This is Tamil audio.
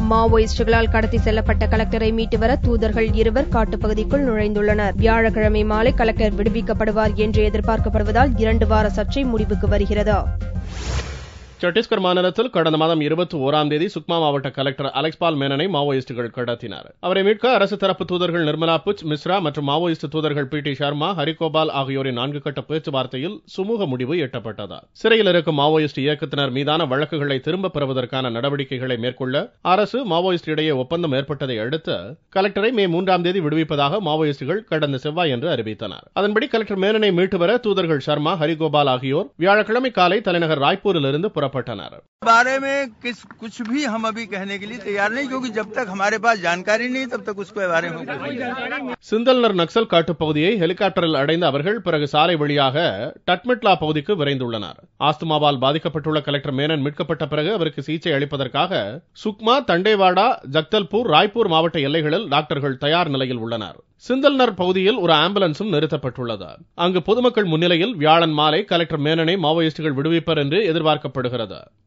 மாவோயிஸ்டுகளால் கடத்தி செல்லப்பட்ட கலெக்டரை மீட்டு வர தூதர்கள் இருவர் காட்டுப்பகுதிக்குள் நுழைந்துள்ளனர் வியாழக்கிழமை மாலை கலெக்டர் விடுவிக்கப்படுவார் என்று எதிர்பார்க்கப்படுவதால் இரண்டு வார சர்ச்சை முடிவுக்கு வருகிறது சத்தீஸ்கர் மாநிலத்தில் கடந்த மாதம் இருபத்தி ஓராம் தேதி சுக்மா மாவட்ட கலெக்டர் அலெக்ஸ் பால் மேனனை மாவோயிஸ்டுகள் கடத்தினர் அவரை மீட்க அரசு தரப்பு தூதர்கள் நிர்மலா புச் மிஸ்ரா மற்றும் மாவோயிஸ்ட் தூதர்கள் பி டி சர்மா ஹரிகோபால் ஆகியோரின் நான்கு கட்ட பேச்சுவார்த்தையில் சுமூக முடிவு எட்டப்பட்டது சிறையில் இருக்கும் மாவோயிஸ்ட் இயக்கத்தினர் மீதான வழக்குகளை திரும்பப் பெறுவதற்கான நடவடிக்கைகளை மேற்கொள்ள அரசு மாவோயிஸ்ட் இடையே ஒப்பந்தம் ஏற்பட்டதை அடுத்து கலெக்டரை மே மூன்றாம் தேதி விடுவிப்பதாக மாவோயிஸ்டுகள் கடந்த செவ்வாய் என்று அறிவித்தனர் அதன்படி கலெக்டர் மேனனை மீட்டு வர தூதர்கள் சர்மா ஹரிகோபால் ஆகியோர் வியாழக்கிழமை காலை தலைநகர் ராய்ப்பூரிலிருந்து புறப்பட்டனர் बारे में किस कुछ भी हम अभी कहने के लिए तैयार नहीं क्योंकि जब तक हमारे पास जानकारी नहीं तब तक उसके बारे में कुछ नहीं சிந்தல்னர் நக்சல் காட்டுப் பகுதியை ஹெலிகாப்டரில் அடைந்த அவர்கள் பிறகு சாலை வழியாக டட்மெட்லா பகுதிக்கு விரைந்துள்ளனர் ஆஸ்துமாவால் பாதிக்கப்பட்டுள்ள கலெக்டர் மேனன் மீட்கப்பட்ட பிறகு அவருக்கு சிகிச்சை அளிப்பதற்காக சுக்மா தண்டேவாடா ஜக்தல்பூர் ராய்ப்பூர் மாவட்ட எல்லைகளில் டாக்டர்கள் தயார் நிலையில் உள்ளனர் சிந்தல்னர் பகுதியில் ஒரு ஆம்புலன்ஸும் நிறுத்தப்பட்டுள்ளது அங்கு பொதுமக்கள் முன்னிலையில் வியாழன் மாலை கலெக்டர் மேனனை மாவோயிஸ்டுகள் விடுவிப்பர் என்று எதிர்பார்க்கப்படுகிறது